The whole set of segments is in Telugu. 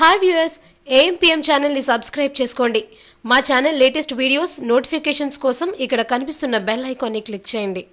హాయ్ వ్యూయర్స్ ఏఎంపీఎం ఛానల్ని సబ్స్క్రైబ్ చేసుకోండి మా ఛానల్ లేటెస్ట్ వీడియోస్ నోటిఫికేషన్స్ కోసం ఇక్కడ కనిపిస్తున్న బెల్ ఐకాన్ని క్లిక్ చేయండి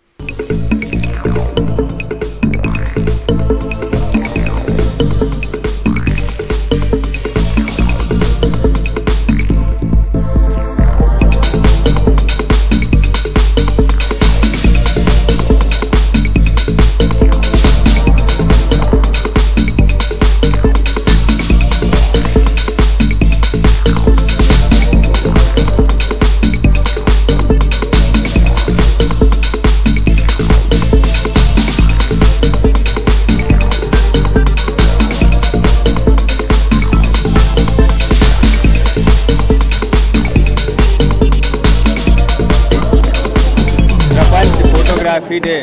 ప్రపంచ ఫోటోగ్రఫీ డే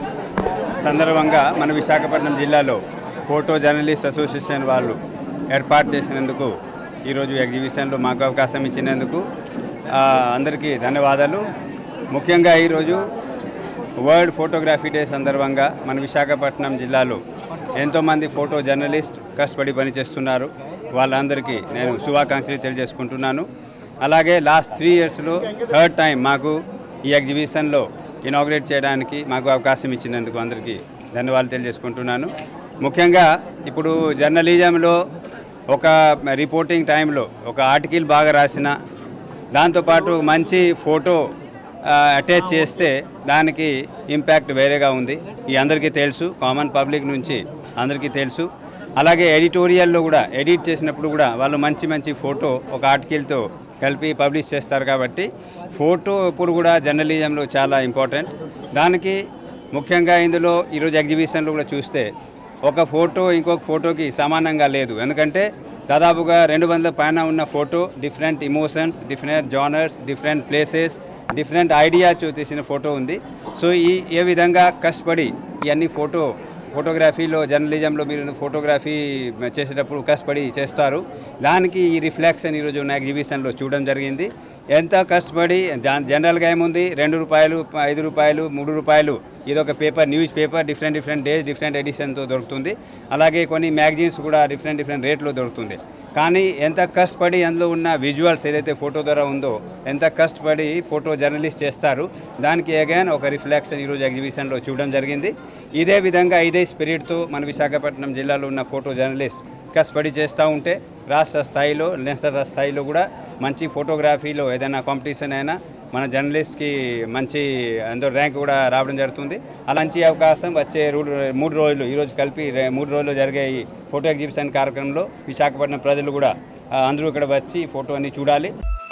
సందర్భంగా మన విశాఖపట్నం జిల్లాలో ఫోటో జర్నలిస్ట్ అసోసియేషన్ వాళ్ళు ఏర్పాటు చేసినందుకు ఈరోజు ఎగ్జిబిషన్లో మాకు అవకాశం ఇచ్చినందుకు ఆ, అందరికీ ధన్యవాదాలు ముఖ్యంగా ఈరోజు వరల్డ్ ఫోటోగ్రఫీ డే సందర్భంగా మన విశాఖపట్నం జిల్లాలో ఎంతోమంది ఫోటో జర్నలిస్ట్ కష్టపడి పనిచేస్తున్నారు వాళ్ళందరికీ నేను శుభాకాంక్షలు తెలియజేసుకుంటున్నాను అలాగే లాస్ట్ త్రీ ఇయర్స్లో థర్డ్ టైం మాకు ఈ ఎగ్జిబిషన్లో ఇనాగ్రేట్ చేయడానికి మాకు అవకాశం ఇచ్చినందుకు అందరికీ ధన్యవాదాలు తెలియజేసుకుంటున్నాను ముఖ్యంగా ఇప్పుడు జర్నలిజంలో ఒక రిపోర్టింగ్ టైంలో ఒక ఆర్టికల్ బాగా రాసిన దాంతోపాటు మంచి ఫోటో అటాచ్ చేస్తే దానికి ఇంపాక్ట్ వేరేగా ఉంది ఈ అందరికీ తెలుసు కామన్ పబ్లిక్ నుంచి అందరికీ తెలుసు అలాగే ఎడిటోరియల్లో కూడా ఎడిట్ చేసినప్పుడు కూడా వాళ్ళు మంచి మంచి ఫోటో ఒక ఆర్టికల్తో కలిపి పబ్లిష్ చేస్తారు కాబట్టి ఫోటో ఇప్పుడు కూడా జర్నలిజంలో చాలా ఇంపార్టెంట్ దానికి ముఖ్యంగా ఇందులో ఈరోజు ఎగ్జిబిషన్లో కూడా చూస్తే ఒక ఫోటో ఇంకొక ఫోటోకి సమానంగా లేదు ఎందుకంటే దాదాపుగా రెండు వందల పైన ఉన్న photo different emotions different genres different places different ఐడియాతో తీసిన ఫోటో ఉంది సో ఈ ఏ విధంగా కష్టపడి ఇవన్నీ ఫోటో ఫోటోగ్రఫీలో జర్నలిజంలో మీరు ఫోటోగ్రఫీ చేసేటప్పుడు కష్టపడి చేస్తారు దానికి ఈ రిఫ్లెక్షన్ ఈరోజు ఉన్న ఎగ్జిబిషన్లో చూడడం జరిగింది ఎంత కష్టపడి జా- జనరల్గా ఏముంది రెండు రూపాయలు ఐదు రూపాయలు మూడు రూపాయలు ఇది ఒక paper news paper different different days different ఎడిషన్తో దొరుకుతుంది అలాగే కొన్ని మ్యాగజైన్స్ కూడా డిఫరెంట్ డిఫరెంట్ రేట్లో దొరుకుతుంది కానీ ఎంత కష్టపడి అందులో ఉన్న విజువల్స్ ఏదైతే ఫోటో ద్వారా ఉందో ఎంత కష్టపడి ఫోటో జర్నలిస్ట్ చేస్తారు దానికి అగైన్ ఒక రిఫ్లెక్షన్ ఈరోజు ఎగ్జిబిషన్లో చూడడం జరిగింది ఇదే విధంగా ఇదే స్పిరిట్తో మన విశాఖపట్నం జిల్లాలో ఉన్న ఫోటో జర్నలిస్ట్ కష్టపడి చేస్తూ ఉంటే రాష్ట్ర స్థాయిలో నేషనల్ స్థాయిలో కూడా మంచి ఫోటోగ్రఫీలో ఏదైనా కాంపిటీషన్ అయినా మన జర్నలిస్ట్కి మంచి అందరూ ర్యాంక్ కూడా రావడం జరుగుతుంది అలాంటి అవకాశం వచ్చే రూ- మూడు రోజులు ఈరోజు కలిపి రే- మూడు రోజులు జరిగే ఈ ఫోటో ఎగ్జిబిషన్ కార్యక్రమంలో విశాఖపట్నం ప్రజలు కూడా ఆ, అందరూ ఇక్కడ వచ్చి ఈ ఫోటోని చూడాలి